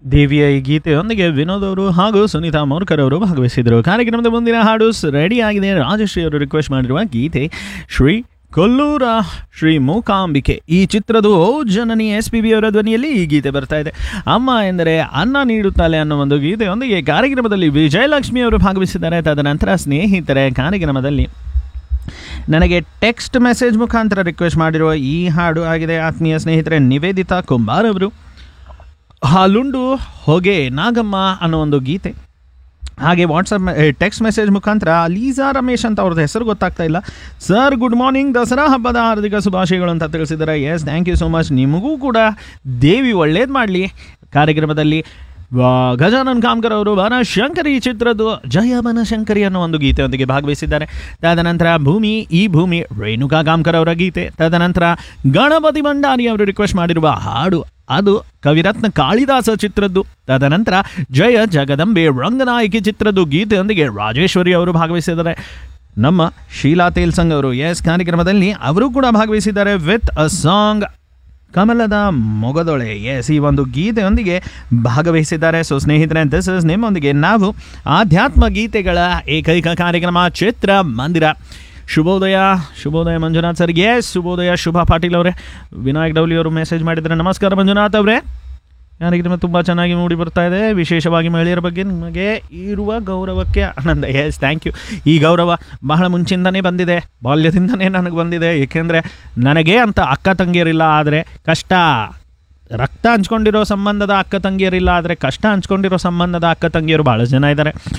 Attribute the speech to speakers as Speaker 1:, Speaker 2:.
Speaker 1: ದೇವಿಯ ಈ ಗೀತೆಯೊಂದಿಗೆ ವಿನೋದ್ ಅವರು ಹಾಗೂ ಸುನೀತಾ ಮೋರ್ಕರ್ ಅವರು ಭಾಗವಹಿಸಿದರು ಕಾರ್ಯಕ್ರಮದ ಮುಂದಿನ ಹಾಡು ರೆಡಿ ಆಗಿದೆ ರಾಜಶ್ರೀ ಅವರು ರಿಕ್ವೆಸ್ಟ್ ಮಾಡಿರುವ ಗೀತೆ ಶ್ರೀ ಕೊಲ್ಲೂರ ಶ್ರೀ ಮೂಕಾಂಬಿಕೆ ಈ ಚಿತ್ರದ ಓ ಜನನಿ ಎಸ್ ಪಿ ಬಿ ಅವರ ಧ್ವನಿಯಲ್ಲಿ ಈ ಗೀತೆ ಬರ್ತಾ ಇದೆ ಅಮ್ಮ ಎಂದರೆ ಅನ್ನ ನೀಡುತ್ತಾಳೆ ಅನ್ನೋ ಒಂದು ಗೀತೆಯೊಂದಿಗೆ ಕಾರ್ಯಕ್ರಮದಲ್ಲಿ ವಿಜಯಲಕ್ಷ್ಮಿ ಅವರು ಭಾಗವಹಿಸಿದ್ದಾರೆ ತದನಂತರ ಸ್ನೇಹಿತರೆ ಕಾರ್ಯಕ್ರಮದಲ್ಲಿ ನನಗೆ ಟೆಕ್ಸ್ಟ್ ಮೆಸೇಜ್ ಮುಖಾಂತರ ರಿಕ್ವೆಸ್ಟ್ ಮಾಡಿರುವ ಈ ಹಾಡು ಆಗಿದೆ ಆತ್ಮೀಯ ಸ್ನೇಹಿತರೆ ನಿವೇದಿತಾ ಕುಂಬಾರ್ ಅವರು ಹಾಲುಂಡು ಹೊಗೆ ನಾಗಮ್ಮ ಅನ್ನೋ ಒಂದು ಗೀತೆ ಹಾಗೆ ವಾಟ್ಸಪ್ ಟೆಕ್ಸ್ಟ್ ಮೆಸೇಜ್ ಮುಖಾಂತರ ಲೀಸಾ ರಮೇಶ್ ಅಂತ ಅವ್ರದ್ದು ಹೆಸರು ಗೊತ್ತಾಗ್ತಾ ಇಲ್ಲ ಸರ್ ಗುಡ್ ಮಾರ್ನಿಂಗ್ ದಸರಾ ಹಬ್ಬದ ಹಾರ್ದಿಕ ಶುಭಾಶಯಗಳು ಅಂತ ತಿಳಿಸಿದ್ದಾರೆ yes thank you so much ನಿಮಗೂ ಕೂಡ ದೇವಿ ಒಳ್ಳೇದು ಮಾಡಲಿ ಕಾರ್ಯಕ್ರಮದಲ್ಲಿ ವಾ- ಗಜಾನನ್ ಕಾಮ್ಕರ್ ಅವರು ಬನಶಂಕರಿ ಚಿತ್ರದ ಜಯ ಬನಶಂಕರಿ ಅನ್ನೋ ಒಂದು ಗೀತೆಯೊಂದಿಗೆ ಭಾಗವಹಿಸಿದ್ದಾರೆ ತದನಂತರ ಭೂಮಿ ಈ ಭೂಮಿ ರೇಣುಕಾ ಕಾಮ್ಕರ್ ಅವರ ಗೀತೆ ತದನಂತರ ಗಣಪತಿ ಭಂಡಾರಿ ಅವರು ರಿಕ್ವೆಸ್ಟ್ ಮಾಡಿರುವ ಹಾಡು ಅದು ಕವಿರತ್ನ ಕಾಳಿದಾಸ ಚಿತ್ರದ್ದು ತದನಂತರ ಜಯ ಜಗದಂಬೆ ರಂಗನಾಯಕಿ ಚಿತ್ರದ್ದು ಗೀತೆಯೊಂದಿಗೆ ರಾಜೇಶ್ವರಿ ಅವರು ಭಾಗವಹಿಸಿದ್ದಾರೆ ನಮ್ಮ ಶೀಲಾ ತೇಲ್ಸಂಗ್ ಅವರು ಎಸ್ ಕಾರ್ಯಕ್ರಮದಲ್ಲಿ ಅವರು ಕೂಡ ಭಾಗವಹಿಸಿದ್ದಾರೆ ವಿತ್ ಅ ಸಾಂಗ್ ಕಮಲದ ಮೊಗದೊಳೆ ಎಸ್ ಈ ಒಂದು ಗೀತೆಯೊಂದಿಗೆ ಭಾಗವಹಿಸಿದ್ದಾರೆ ಸೊ ಸ್ನೇಹಿತರೆ ದಿಸ್ ಇಸ್ ನಿಮ್ಮೊಂದಿಗೆ ನಾವು ಆಧ್ಯಾತ್ಮ ಗೀತೆಗಳ ಏಕೈಕ ಕಾರ್ಯಕ್ರಮ ಚಿತ್ರ ಮಂದಿರ ಶುಭೋದಯ ಶುಭೋದಯ ಮಂಜುನಾಥ್ ಸರ್ ಎಸ್ ಶುಭೋದಯ ಶುಭ ಪಾಟೀಲ್ ಅವರೇ ವಿನಾಯಕ್ ಡೌಲಿ ಅವರು ಮೆಸೇಜ್ ಮಾಡಿದ್ದಾರೆ ನಮಸ್ಕಾರ ಮಂಜುನಾಥ್ ಅವರೇ ಕಾರ್ಯಕ್ರಮ ತುಂಬ ಚೆನ್ನಾಗಿ ಮೂಡಿ ಬರ್ತಾ ಇದೆ ವಿಶೇಷವಾಗಿ ಮಹಿಳೆಯರ ಬಗ್ಗೆ ನಿಮಗೆ ಇರುವ ಗೌರವಕ್ಕೆ ಆನಂದ ಎಸ್ ಥ್ಯಾಂಕ್ ಯು ಈ ಗೌರವ ಬಹಳ ಮುಂಚಿಂದನೇ ಬಂದಿದೆ ಬಾಲ್ಯದಿಂದನೇ ನನಗೆ ಬಂದಿದೆ ಏಕೆಂದರೆ ನನಗೆ ಅಂತ ಅಕ್ಕ ತಂಗಿಯರಿಲ್ಲ ಆದರೆ ಕಷ್ಟ ರಕ್ತ ಹಂಚ್ಕೊಂಡಿರೋ ಸಂಬಂಧದ ಅಕ್ಕ ತಂಗಿಯರಿಲ್ಲ ಆದರೆ ಕಷ್ಟ ಹಂಚ್ಕೊಂಡಿರೋ ಸಂಬಂಧದ ಅಕ್ಕ ತಂಗಿಯರು ಭಾಳ ಜನ ಇದ್ದಾರೆ